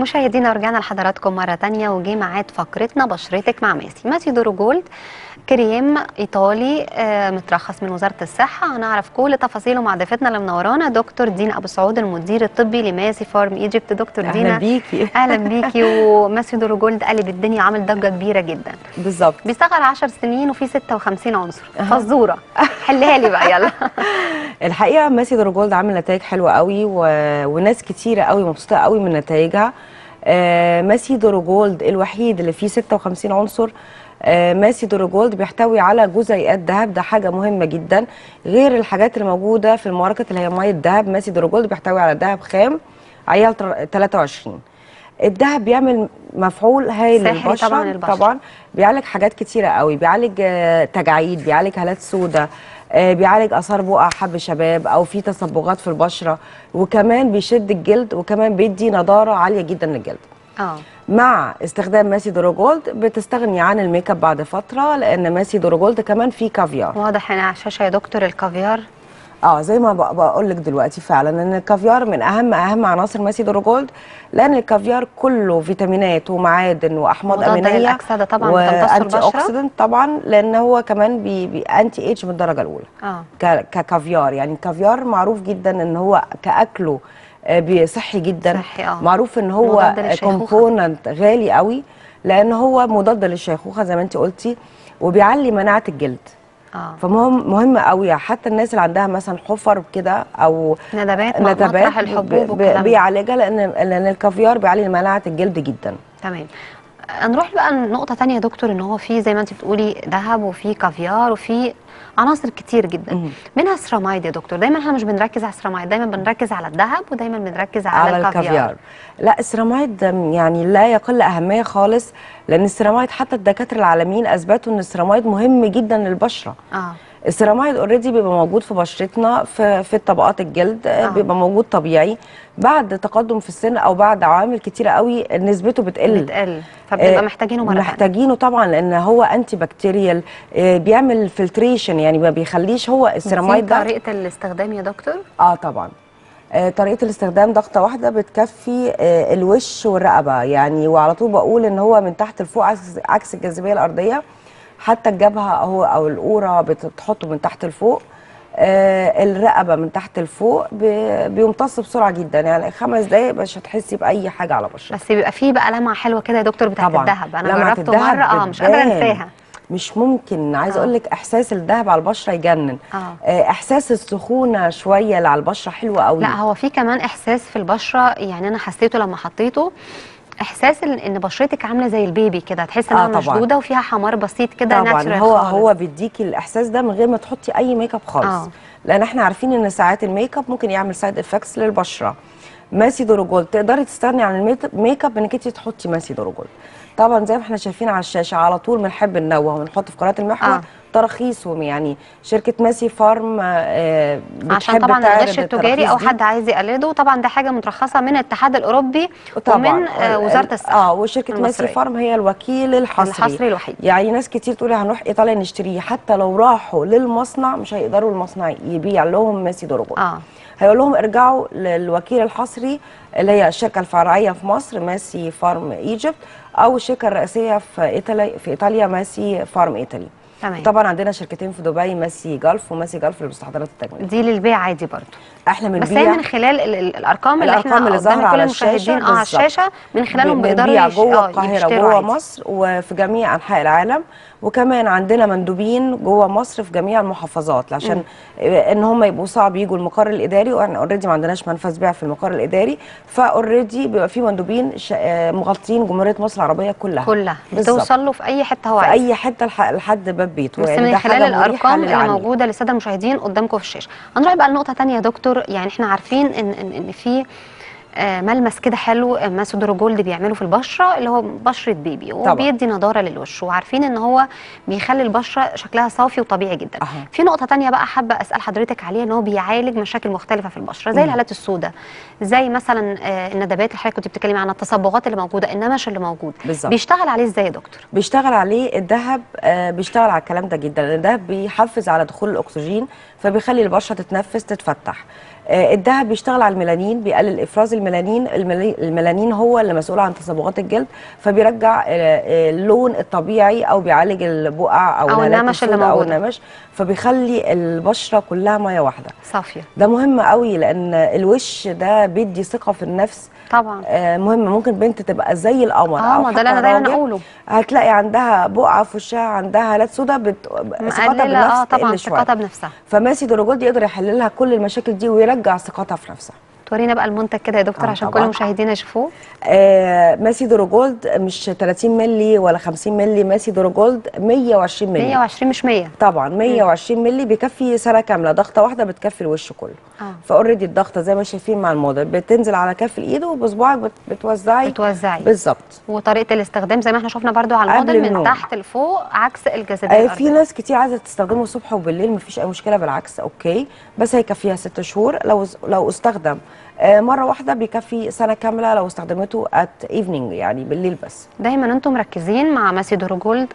مشاهدينا رجعنا لحضراتكم مرة تانية وجي ميعاد فقرتنا بشرتك مع ماسي ماسي دورو جولد كريم ايطالي آه، مترخص من وزارة الصحة هنعرف كل تفاصيله مع ضيفتنا اللي منورانا دكتور دينا ابو سعود المدير الطبي لماسي فارم ايجيبت دكتور اهلا دينا بيكي اهلا بيكي وماسي دورو جولد قلب الدنيا عامل ضجة كبيرة جدا بالظبط بيشتغل 10 سنين وفي 56 عنصر فزورة حلها لي بقى يلا الحقيقه ماسي دور جولد عامل نتائج حلوه قوي و... وناس كتيره قوي مبسوطه قوي من نتائجها آه ماسي دور جولد الوحيد اللي فيه 56 عنصر آه ماسي دور جولد بيحتوي على جزيئات ذهب ده حاجه مهمه جدا غير الحاجات اللي موجوده في الماركت اللي هي ميه ذهب ماسي دور جولد بيحتوي على ذهب خام عيار تر- 23 الذهب بيعمل مفعول هايل ساحري للبشره طبعاً للبشرة. طبعا بيعالج حاجات كتيره قوي بيعالج آه، تجاعيد بيعالج هالات سوداء آه، بيعالج اثار بقع حب شباب او في تصبغات في البشره وكمان بيشد الجلد وكمان بيدي نضاره عاليه جدا للجلد اه مع استخدام ماسي دورو جولد بتستغني عن الميك اب بعد فتره لان ماسي دورو جولد كمان فيه كافيار واضح هنا على الشاشة يا دكتور الكافيار اه زي ما بقول لك دلوقتي فعلا ان الكافيار من اهم اهم عناصر ماسي دورو جولد لان الكافيار كله فيتامينات ومعادن واحماض مضاد امينيه للأكسدة طبعاً بتمتص وانتي البشرة. اوكسيدنت طبعا لان هو كمان بي بي انتي ايج من الدرجه الاولى اه ك- ككافيار يعني الكافيار معروف جدا ان هو كاكله آه، بي- صحي جدا صحي، آه. معروف ان هو مضاد للشيخوخة. كومبوننت غالي قوي لان هو مضاد للشيخوخه زي ما انت قلتي وبيعلي مناعه الجلد اه فمهم مهم قوي حتى الناس اللي عندها مثلا حفر كده او ندبات م- ندبات مطرح الحبوب ب- ب- والكلام ده. بيعالجها لان لان الكافيار بيعلي مناعه الجلد جدا تمام نروح بقى نقطة تانية يا دكتور ان هو في زي ما انت بتقولي ذهب وفي كافيار وفي عناصر كتير جدا مم. منها السرامايد يا دكتور دايما احنا مش بنركز على السرامايد دايما بنركز على الذهب ودايما بنركز على, على الكافيار لا السيراميد يعني لا يقل اهميه خالص لان السيراميد حتى الدكاتره العالميين اثبتوا ان السيراميد مهم جدا للبشره اه السيراميد اوريدي بيبقى موجود في بشرتنا في في طبقات الجلد آه. آه. بيبقى موجود طبيعي بعد تقدم في السن او بعد عوامل كتيره قوي نسبته بتقل بتقل فبنبقى آه، محتاجينه مرة تانية محتاجينه طبعا لان هو انتي بكتيريال آه، بيعمل فلتريشن يعني ما بيخليش هو السيراميد دي ده طريقة الاستخدام يا دكتور اه طبعا آه، طريقه الاستخدام ضغطه واحده بتكفي آه، الوش والرقبه يعني وعلى طول بقول ان هو من تحت لفوق عكس عكس الجاذبيه الارضيه حتى الجبهه او او القوره بتحطه من تحت لفوق آه الرقبه من تحت لفوق بي- بيمتص بسرعه جدا يعني خمس دقايق مش هتحسي باي حاجه على بشرتك بس بيبقى فيه بقى لمعة حلوة كده يا دكتور بتاعت طبعا الذهب انا لمعة جربته الدهب مرة اه مش قادرة بتبان. انساها مش ممكن عايزه آه. اقول لك احساس الذهب على البشره يجنن آه. آه، احساس السخونه شويه اللي على البشره حلوه قوي لا هو في كمان احساس في البشره يعني انا حسيته لما حطيته احساس ال- ان بشرتك عامله زي البيبي كده تحس انها آه طبعا. مشدوده وفيها حمار بسيط كده طبعا natural هو خالص. هو بيديكي الاحساس ده من غير ما تحطي اي ميك اب خالص آه. لان احنا عارفين ان ساعات الميك اب ممكن يعمل سايد افكتس للبشره ماسي دورو تقدري تستغني عن الميك اب انك انت تحطي ماسي دورو طبعا زي ما احنا شايفين على الشاشه على طول بنحب ننوه ونحط في قناه المحور آه. آه. تراخيصهم يعني شركه ماسي فارم آه عشان بتحب طبعا تعرض الغش التجاري او التراخيص دي. حد عايز يقلده طبعا ده حاجه مترخصه من الاتحاد الاوروبي طبعا ومن آه وزاره الصحه اه وشركه ماسي المصرية. فارم هي الوكيل الحصري الحصري الوحيد. يعني ناس كتير تقول هنروح ايطاليا نشتريه حتى لو راحوا للمصنع مش هيقدروا المصنع يبيع لهم ماسي دورجون اه هيقول لهم ارجعوا للوكيل الحصري اللي هي الشركه الفرعيه في مصر ماسي فارم ايجيبت او الشركه الرئيسيه في ايطاليا في ايطاليا ماسي فارم ايطالي تمام طبعا عندنا شركتين في دبي ماسي جلف وماسي جلف للمستحضرات التجميليه دي للبيع عادي برضو احنا بس بنبيع هي من خلال ال- ال- الارقام اللي الأرقام احنا اللي قدام ظاهرة كل على المشاهدين الشاشة اه على بالظبط. الشاشه من خلالهم بيقدروا بنبيع يش- جوه آه، القاهره يشتروا جوه عادي. مصر وفي جميع انحاء العالم وكمان عندنا مندوبين جوه مصر في جميع المحافظات عشان ان هم يبقوا صعب يجوا المقر الاداري واحنا اوريدي ما عندناش منفذ بيع في المقر الاداري فاوريدي بيبقى في مندوبين ش- آه، مغطين جمهوريه مصر العربيه كلها كلها بالظبط. بتوصل له في اي حته هو في عايزها اي حته لح- لحد باب بيته بس يعني من ده خلال حاجة مريحة الارقام اللي للعميل. موجوده للساده المشاهدين قدامكم في الشاشه هنروح بقى لنقطه تانية يا دكتور يعني احنا عارفين ان ان, إن في آه، ملمس كده حلو آه، ماسودرو جولد بيعمله في البشره اللي هو بشره بيبي طبعا. وبيدي نضاره للوش وعارفين ان هو بيخلي البشره شكلها صافي وطبيعي جدا أها. في نقطه تانية بقى حابه اسال حضرتك عليها ان هو بيعالج مشاكل مختلفه في البشره زي الهالات السوداء زي مثلا آه، الندبات اللي حضرتك كنت بتتكلمي عنها التصبغات اللي موجوده النمش اللي موجود بالظبط. بيشتغل عليه ازاي يا دكتور بيشتغل عليه الذهب آه، بيشتغل على الكلام ده جدا لان الذهب بيحفز على دخول الاكسجين فبيخلي البشره تتنفس تتفتح آه، الدهب بيشتغل على الميلانين بيقلل افراز الميلانين الميلي- الميلانين هو اللي مسؤول عن تصبغات الجلد فبيرجع آه، آه، اللون الطبيعي او بيعالج البقع او أو الهالات النمش اللي السوداء او موجودة. النمش فبيخلي البشره كلها ميه واحده صافيه ده مهم قوي لان الوش ده بيدي ثقه في النفس طبعا آه، مهم ممكن بنت تبقى زي القمر اه أو ما ده اللي حتى انا دايما راجل اقوله هتلاقي عندها بقعه في وشها عندها هالات سوداء بت... ثقتها مقلله بالنفس اه طبعا تقل شويه ثقتها بنفسها فماسي دروجولد يقدر يحل لها كل المشاكل دي ويرجع ثقتها في نفسها تورينا بقى المنتج كده يا دكتور آه عشان كل طبعاً. المشاهدين يشوفوه آه ماسي دروجولد مش 30 مللي ولا 50 مللي ماسي دروجولد 120 مللي 120 مش 100 طبعا 120 مللي بيكفي سنه كامله ضغطه واحده بتكفي الوش كله اه فاوريدي الضغطه زي ما شايفين مع الموديل بتنزل على كف الايد وبصباعك بت... بتوزعي بتوزعي بالظبط وطريقه الاستخدام زي ما احنا شفنا برضو على قبل الموديل من النوم. تحت لفوق عكس الجاذبيه آه في الارضيه ناس كتير عايزه تستخدمه الصبح وبالليل مفيش اي مشكله بالعكس اوكي بس هيكفيها ست شهور لو لو استخدم آه مره واحده بيكفي سنه كامله لو استخدمته ات ايفنينج يعني بالليل بس دايما انتم مركزين مع ماسي جولد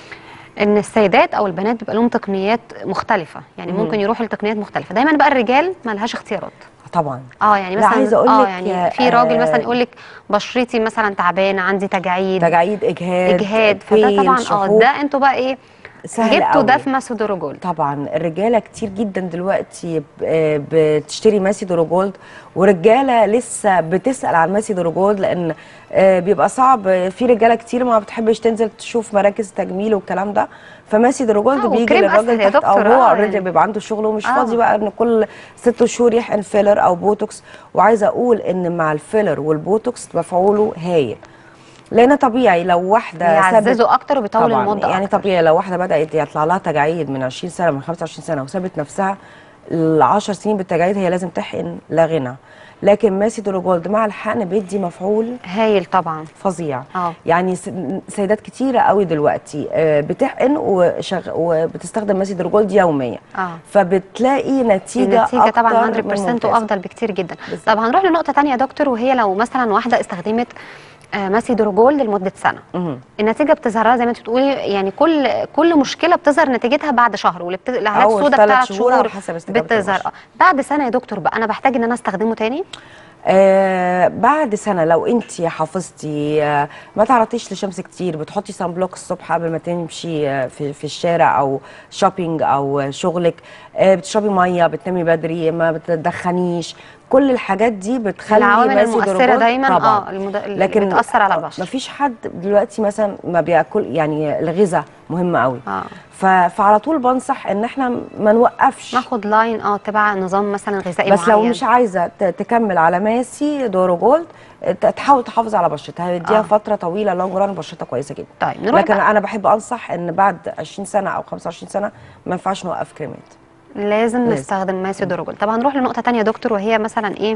ان السيدات او البنات بيبقى لهم تقنيات مختلفه يعني ممكن يروحوا لتقنيات مختلفه دايما بقى الرجال ما لهاش اختيارات طبعا اه يعني لا، مثلا عايزة أقول اه لك يعني في آه، راجل مثلا يقول لك بشرتي مثلا تعبانه عندي تجاعيد تجاعيد اجهاد اجهاد فده بيل، طبعا اه شحوب. ده انتوا بقى ايه سهل جبتوا قوي. ده في ماسي جولد طبعا الرجاله كتير جدا دلوقتي ب- آه بتشتري ماسي دروجولد ورجاله لسه بتسال عن ماسي دروجولد لان آه بيبقى صعب في رجاله كتير ما بتحبش تنزل تشوف مراكز تجميل والكلام ده فماسي دروجولد آه، بيجي وكريم للراجل أسهل يا تحت او دكتور، هو آه، اوريدي يعني. بيبقى عنده شغل ومش آه. فاضي بقى ان كل ست شهور يحقن فيلر او بوتوكس وعايزه اقول ان مع الفيلر والبوتوكس مفعوله هايل لان طبيعي لو واحده سابت بيعززوا اكتر وبيطول طبعا المده يعني أكتر. طبيعي لو واحده بدات يطلع لها تجاعيد من 20 سنه من 25 سنه وسابت نفسها ال 10 سنين بالتجاعيد هي لازم تحقن لا غنى لكن ماسي دروجولد مع الحقن بيدي مفعول هايل طبعا فظيع اه يعني س- سيدات كتيره قوي دلوقتي آه، بتحقن وشغ... وبتستخدم ماسي دروجولد يوميا اه فبتلاقي نتيجه النتيجه أكتر طبعا من 100% ممتازة. وافضل بكتير جدا بالظبط. طب هنروح لنقطه تانية يا دكتور وهي لو مثلا واحده استخدمت آه، ماسي جولد لمده سنه مهم. النتيجه بتظهر لها زي ما انت بتقولي يعني كل كل مشكله بتظهر نتيجتها بعد شهر واللي بت... الهالات أول السوداء ثلاث بتاعت شهور على شهور حسب استجابة بتظهر البشرة. آه. بعد سنه يا دكتور بقى انا بحتاج ان انا استخدمه تاني آه بعد سنه لو انت حافظتي آه ما تعرضتيش لشمس كتير بتحطي سان بلوك الصبح قبل ما تمشي آه في, في الشارع او شوبينج او آه شغلك آه بتشربي ميه بتنامي بدري ما بتدخنيش كل الحاجات دي بتخلي العوامل ماسي المؤثره دروجولد دايما طبعا اه المد... اللي لكن بتاثر على البشره مفيش حد دلوقتي مثلا ما بياكل يعني الغذاء مهم قوي اه ف- فعلى طول بنصح ان احنا ما نوقفش ناخد لاين اه تبع نظام مثلا غذائي بس لو معين مش عايزه ت- تكمل على ماسي دورو جولد ت- تحاول تحافظ على بشرتها هيديها آه. آه. فتره طويله لونج ران بشرتها كويسه جدا طيب نروح لكن بقى. انا بحب انصح ان بعد 20 سنه او 25 سنه ما ينفعش نوقف كريمات لازم, لازم. نستخدم ماسي دروجول طب هنروح لنقطه تانية يا دكتور وهي مثلا ايه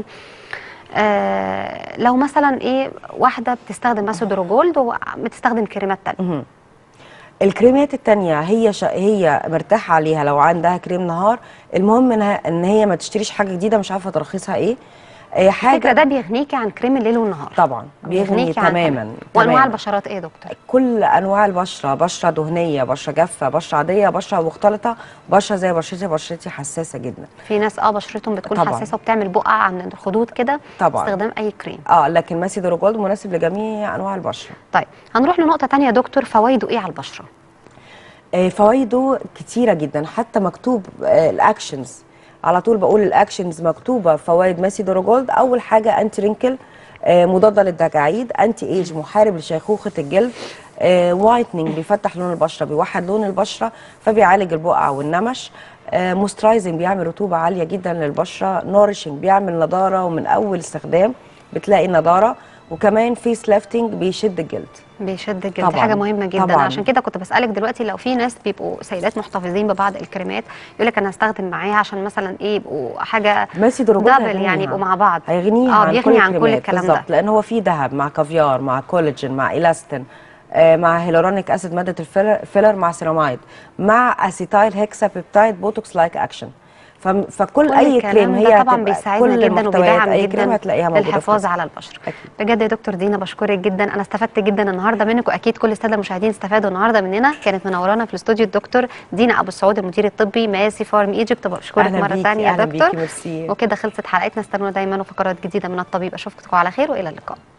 آه لو مثلا ايه واحده بتستخدم ماسي دروجولد وبتستخدم كريمات تانية مهم. الكريمات التانية هي ش... هي مرتاحة عليها لو عندها كريم نهار المهم انها ان هي ما تشتريش حاجة جديدة مش عارفة ترخيصها ايه آه، حاجة الفكره ده بيغنيكي عن كريم الليل والنهار طبعا بيغني بيغنيكي عن تماما كريم. وانواع تماماً. البشرات ايه يا دكتور كل انواع البشره بشره دهنيه بشره جافه بشره عاديه بشره مختلطه بشره زي بشرتي بشرتي حساسه جدا في ناس اه بشرتهم بتكون طبعاً. حساسه وبتعمل بقع عند الخدود كده طبعاً. استخدام اي كريم اه لكن ماسي دروجولد مناسب لجميع انواع البشره طيب هنروح لنقطه تانية يا دكتور فوائده ايه على البشره آه فوائده كتيره جدا حتى مكتوب آه الاكشنز على طول بقول الاكشنز مكتوبه فوائد ماسي دروجولد اول حاجه انتي رينكل آه مضاده للتجاعيد انتي ايج محارب لشيخوخه الجلد آه وايتنينج بيفتح لون البشره بيوحد لون البشره فبيعالج البقع والنمش آه موسترايزنج بيعمل رطوبه عاليه جدا للبشره نورشنج بيعمل نضاره ومن اول استخدام بتلاقي نضاره وكمان فيس لافتنج بيشد الجلد بيشد الجلد دي طبعاً. حاجه مهمه جدا طبعاً. عشان كده كنت بسالك دلوقتي لو في ناس بيبقوا سيدات محتفظين ببعض الكريمات يقول لك انا هستخدم معاها عشان مثلا ايه يبقوا حاجه ماسي دروجولد دبل هيغنيها. يعني يبقوا مع بعض هيغنيها اه عن بيغني كل عن كل الكريمات الكلام ده بالظبط لان هو فيه ذهب مع كافيار مع كولاجين مع الاستين آه، مع هيلورونيك اسيد ماده الفيلر فيلر مع سيراميد مع اسيتايل هيكسا بيبتايد بوتوكس لايك اكشن ف- فكل كل اي الكلام كريم ده هي طبعا هتبقى- بيساعدنا كل جدا محتويات وبيدعم اي كريم جدا هتلاقيها موجوده في للحفاظ مصر. على البشره أكيد. بجد يا دكتور دينا بشكرك جدا انا استفدت جدا النهارده منك واكيد كل الساده المشاهدين استفادوا النهارده مننا كانت منورانا في الاستوديو الدكتور دينا ابو السعود المدير الطبي ماسي فارم ايجيبت بشكرك أهلا مره بيكي، ثانيه يا أهلا دكتور بيكي، ميرسي. وكده خلصت حلقتنا استنونا دايما وفقرات جديده من الطبيب اشوفكم على خير والى اللقاء